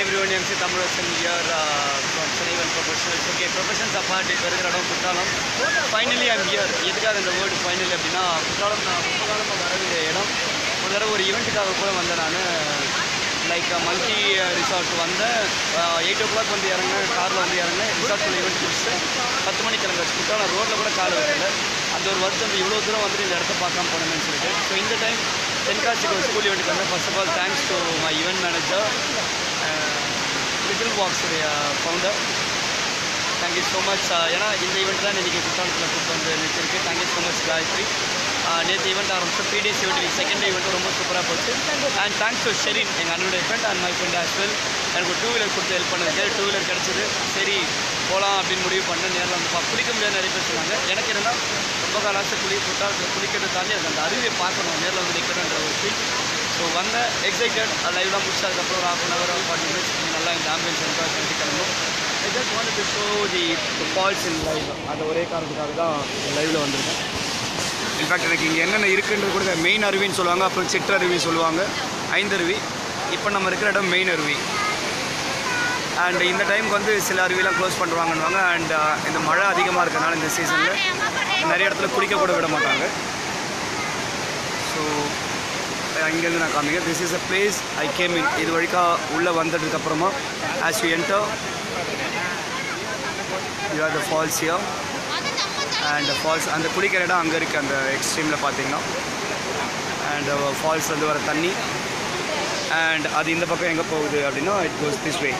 everyone, MC Thamurasan here uh, from Sunnyvan Professionals. Okay, professions apart, இப்போ இருக்கிற இடம் Courtallam finally I'm here எதுக்காக இந்த வேர்டு ஃபைனலி அப்படின்னா குற்றாலம் நான் ரொம்ப காலமாக வர வேண்டிய இடம் ஒரு தடவை ஒரு ஈவெண்ட்டுக்காக கூட வந்தேன் நான் லைக் மல்டி ரிசார்ட் வந்தேன் எயிட் ஓ கிளாக் வந்து இறங்கினேன் காரில் வந்து இறங்கினேன் ரிசார்ட்டில் ஈவெண்ட் முடிச்சுட்டு பத்து மணிக்கு கிளம்பிச்சு குற்றாலம் ரோட்டில் கூட கால் வைக்கல அந்த ஒரு வருஷம் இவ்வளோ தூரம் வந்துட்டு இந்த இடத்த பார்க்காம போனேன்னு சொல்லிட்டு ஸோ இந்த டைம் தென்காசிக்கு ஒரு ஸ்கூல் ஈவெண்ட்டுக்கு வந்தேன் first of all thanks to my event manager little பாக்ஸுடைய ஃபவுண்டர் தேங்க்யூ ஸோ மச் ஏன்னா இந்த ஈவெண்ட் தான் இன்றைக்கி குற்றாலத்தில் கூப்பிட்டு வந்து நிறுத்திருக்கு தேங்க்யூ ஸோ மச் காயத்ரி நேற்று ஈவெண்ட் ஆரம்பிச்சு three days event second event ரொம்ப சூப்பராக போச்சு அண்ட் தேங்க்ஸ் டு ஷெரின் எங்கள் அண்ணனோட friend and my friend as well எனக்கு ஒரு டூ வீலர் கொடுத்து ஹெல்ப் பண்ணது சரி டூ வீலர் கிடச்சிது சரி போகலாம் அப்படின்னு முடிவு பண்ணேன் நேரில் வந்து பா குளிக்க முடியாது நிறைய பேர் சொன்னாங்க எனக்கு என்னன்னா ரொம்ப கால ஆசை குளி குற்றாலத்தில் குளிக்கிறத தாண்டி எனக்கு அந்த அருவியை பார்க்கணும் நேரில் வந்து நிற்கணுன்ற ஒரு ஃபீல் ஸோ வந்தேன் எக்ஸைட்டட் லைவ்லாம் முடிச்சு அதுக்கப்புறம் ஒரு half an hour forty minutes நல்லா இந்த ஆம்பியன்ஸ் எனக்கு கட்டி கிளம்பும் I just want to show the falls in live அந்த ஒரே காரணத்துக்காக தான் லைவில் வந்திருக்கேன் இன்ஃபேக்ட் எனக்கு இங்கே என்னென்ன இருக்குன்றது கூட மெயின் அருவின்னு சொல்லுவாங்க அப்புறம் சிற்றருவி சொல்லுவாங்க ஐந்தருவி இப்போ நம்ம இருக்கிற இடம் மெயின் அருவி அண்ட் இந்த டைமுக்கு வந்து சில அருவிலாம் க்ளோஸ் பண்ணுவாங்கன்னுவாங்க அண்ட் இந்த மழை அதிகமாக இருக்கனால இந்த சீசனில் நிறைய இடத்துல குளிக்க கூட விட மாட்டாங்க ஸோ இங்கேருந்து நான் காமிங்க this is a place I came in இது வழிக்கா உள்ளே வந்ததுக்கப்புறமா as you enter you are the falls here and falls அந்த குளிக்கிற இடம் அங்கே இருக்குது அந்த எக்ஸ்ட்ரீமில் பார்த்தீங்கன்னா அண்ட் ஃபால்ஸ் வந்து வர தண்ணி அண்ட் அது இந்த பக்கம் எங்கே போகுது அப்படின்னா இட் கோஸ் திஸ் வே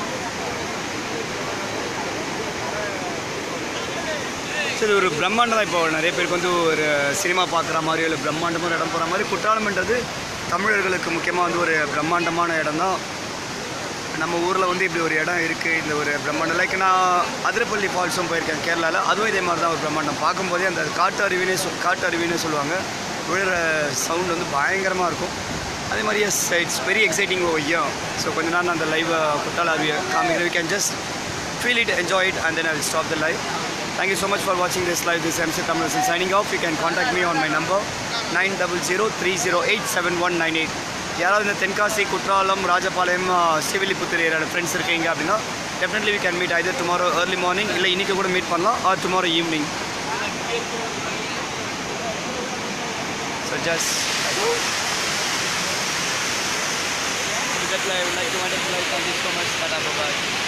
சரி ஒரு பிரம்மாண்டம் தான் இப்போ நிறைய பேருக்கு வந்து ஒரு சினிமா பார்க்குற மாதிரியோ இல்லை பிரம்மாண்டமான இடம் போகிற மாதிரி குற்றாலம்ன்றது தமிழர்களுக்கு முக்கியமாக வந்து ஒரு பிரம்மாண்டமான இடம் தான் நம்ம ஊரில் வந்து இப்படி ஒரு இடம் இருக்குது இந்த ஒரு பிரம்மாண்டம் லைக் நான் அதிரப்பள்ளி ஃபால்ஸும் போயிருக்கேன் கேரளாவில் அதுவும் இதே மாதிரி தான் ஒரு பிரம்மாண்டம் பார்க்கும்போதே அந்த காட்டு அருவினே சொல் காட்டு அருவினே சொல்லுவாங்க விழுற சவுண்ட் வந்து பயங்கரமாக இருக்கும் அதே மாதிரி yes it's very exciting oh ஐயா ஸோ கொஞ்ச நேரம் அந்த லைவ் குற்றால அருவியை காமிக்கிறேன் we can just feel it, enjoy it, and then I will stop the live. Thank you so much for watching this live. This is MC Tamarasan signing off. You can contact me on my number 9003087198. யாராவது இந்த தென்காசி குற்றாலம் ராஜபாளையம் ஸ்ரீவில்லிபுத்தூர் ஏரியாவில் friends இருக்கீங்க அப்படின்னா definitely we can meet either tomorrow early morning இல்லை இன்றைக்கி கூட meet பண்ணலாம் or tomorrow evening so just that live, like to want to like, thank you so much. Tata, bye-bye.